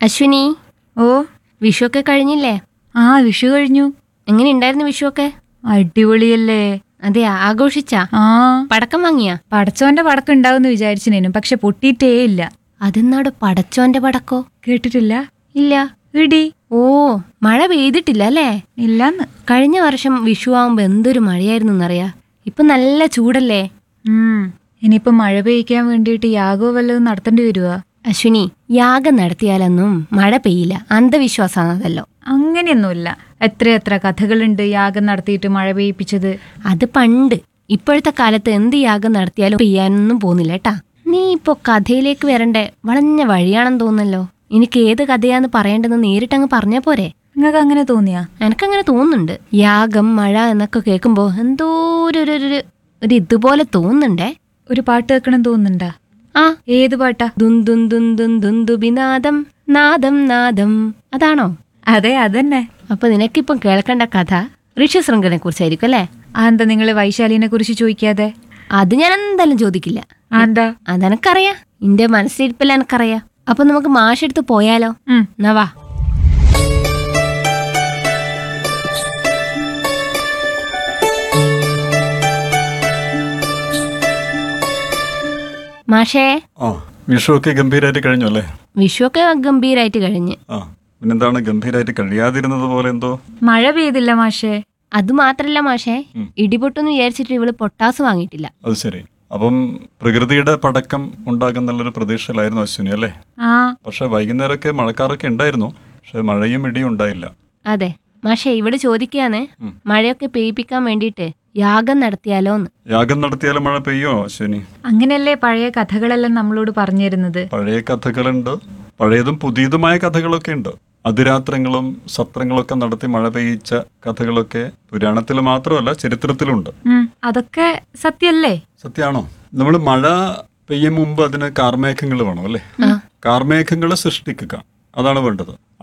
അശ്വിനി ഓ വിഷുവൊക്കെ കഴിഞ്ഞില്ലേ ആ വിഷു കഴിഞ്ഞു എങ്ങനെ ഉണ്ടായിരുന്നു വിഷുവൊക്കെ അടിപൊളിയല്ലേ അതെ ആഘോഷിച്ചാ ആ പടക്കം വാങ്ങിയാ പടച്ചോന്റെ പടക്കം ഉണ്ടാവുമെന്ന് വിചാരിച്ചിനേനും പക്ഷെ പൊട്ടിയിട്ടേ ഇല്ല അതെന്നാട് പടച്ചോന്റെ പടക്കോ കേട്ടിട്ടില്ല ഇല്ല ഇടി ഓ മഴ പെയ്തിട്ടില്ല അല്ലേ ഇല്ലാന്ന് കഴിഞ്ഞ വർഷം വിഷു ആവുമ്പോ എന്തൊരു മഴയായിരുന്നു എന്നറിയാ ഇപ്പൊ നല്ല ചൂടല്ലേ ഉം ഇനിയിപ്പൊ മഴ പെയ്യിക്കാൻ വേണ്ടിയിട്ട് യാഗോ വല്ലതും നടത്തേണ്ടി വരുവാ അശ്വിനി യാഗം നടത്തിയാലൊന്നും മഴ പെയ്യില്ല അന്ധവിശ്വാസമാണതല്ലോ അങ്ങനെയൊന്നുമില്ല എത്ര എത്ര കഥകളുണ്ട് യാഗം നടത്തിയിട്ട് മഴ പെയ്യിപ്പിച്ചത് അത് പണ്ട് ഇപ്പോഴത്തെ കാലത്ത് എന്ത് യാഗം നടത്തിയാലും പെയ്യാനൊന്നും പോകുന്നില്ല കേട്ടാ നീ ഇപ്പോ കഥയിലേക്ക് വരണ്ടേ വളഞ്ഞ വഴിയാണെന്ന് തോന്നുന്നല്ലോ എനിക്ക് ഏത് കഥയാന്ന് പറയേണ്ടതെന്ന് നേരിട്ടങ്ങ് പറഞ്ഞാ പോരെ നിങ്ങൾക്ക് അങ്ങനെ തോന്നിയാ എനക്കങ്ങനെ തോന്നുന്നുണ്ട് യാഗം മഴ എന്നൊക്കെ കേൾക്കുമ്പോ എന്തോ ഒരു ഒരു- ഒരു ഒരു ഇതുപോലെ തോന്നുന്നുണ്ടേ ഒരു പാട്ട് കേൾക്കണം തോന്നുന്നുണ്ടാ ആ ഏത് പാട്ടാ ദുൻ ദുൻ ദുൻ ദുൻ ദുന്ദുബിനാദം നാദം നാദം അതാണോ അതെ അതന്നെ അപ്പൊ നിനക്കിപ്പം കേൾക്കേണ്ട കഥ ഋഷ്യശൃംഖനെ കുറിച്ചായിരിക്കും അല്ലേ ആ എന്താ നിങ്ങള് വൈശാലിനെ കുറിച്ച് ചോദിക്കാതെ അത് ഞാൻ എന്തായാലും ചോദിക്കില്ല ആ എന്താ അതെനക്കറിയാം എന്റെ മനസ്സിലിരിപ്പില്ല എനക്കറിയാം അപ്പൊ നമുക്ക് മാഷെടുത്ത് പോയാലോ ഉം എന്നാ വാ മാഷേ ആ വിഷുവൊക്കെ ഗംഭീരമായിട്ട് കഴിഞ്ഞു അല്ലേ വിഷുവൊക്കെ ഗംഭീരായിട്ട് കഴിഞ്ഞ് ആ പിന്നെന്താണ് ഗംഭീരമായിട്ട് കഴിയാതിരുന്നത് പോലെ എന്തോ മഴ പെയ്തില്ല മാഷേ അത് മാത്രല്ല മാഷേ ഉം. ഇടിപൊട്ടെന്ന് വിചാരിച്ചിട്ട് ഇവള് പൊട്ടാസ് വാങ്ങിയിട്ടില്ല അത് ശരി അപ്പം പ്രകൃതിയുടെ പടക്കം ഉണ്ടാകുന്നുള്ളൊരു പ്രതീക്ഷയിലായിരുന്നു അശ്വിനി അല്ലേ ആ പക്ഷെ വൈകുന്നേരമൊക്കെ മഴക്കാറൊക്കെ ഉണ്ടായിരുന്നു പക്ഷെ മഴയും ഇടിയും ഉണ്ടായില്ല അതെ മാഷേ ഇവള് ചോദിക്കാന്ന് ഉം. മഴയൊക്കെ പെയ്യിപ്പിക്കാൻ വേണ്ടിയിട്ട് യാഗം നടത്തിയാലോന്ന് യാഗം നടത്തിയാലും മഴ പെയ്യോ അശ്വിനി അങ്ങനെയല്ലേ പഴയ കഥകളെല്ലാം നമ്മളോട് പറഞ്ഞിരുന്നത് പഴയ കഥകളുണ്ട് പഴയതും പുതിയതുമായ കഥകളൊക്കെ ഉണ്ട് അതിരാത്രങ്ങളും സത്രങ്ങളൊക്കെ നടത്തി മഴ പെയ്യിച്ച കഥകളൊക്കെ പുരാണത്തിൽ മാത്രമല്ല ചരിത്രത്തിലുണ്ട് ഉം, അതൊക്കെ സത്യല്ലേ സത്യമാണോ നമ്മൾ മഴ പെയ്യും മുമ്പ് അതിന് കാർമേഘങ്ങൾ വേണം അല്ലേ കാർമേഘങ്ങൾ സൃഷ്ടിക്കുക അതാണ് വേണ്ടത്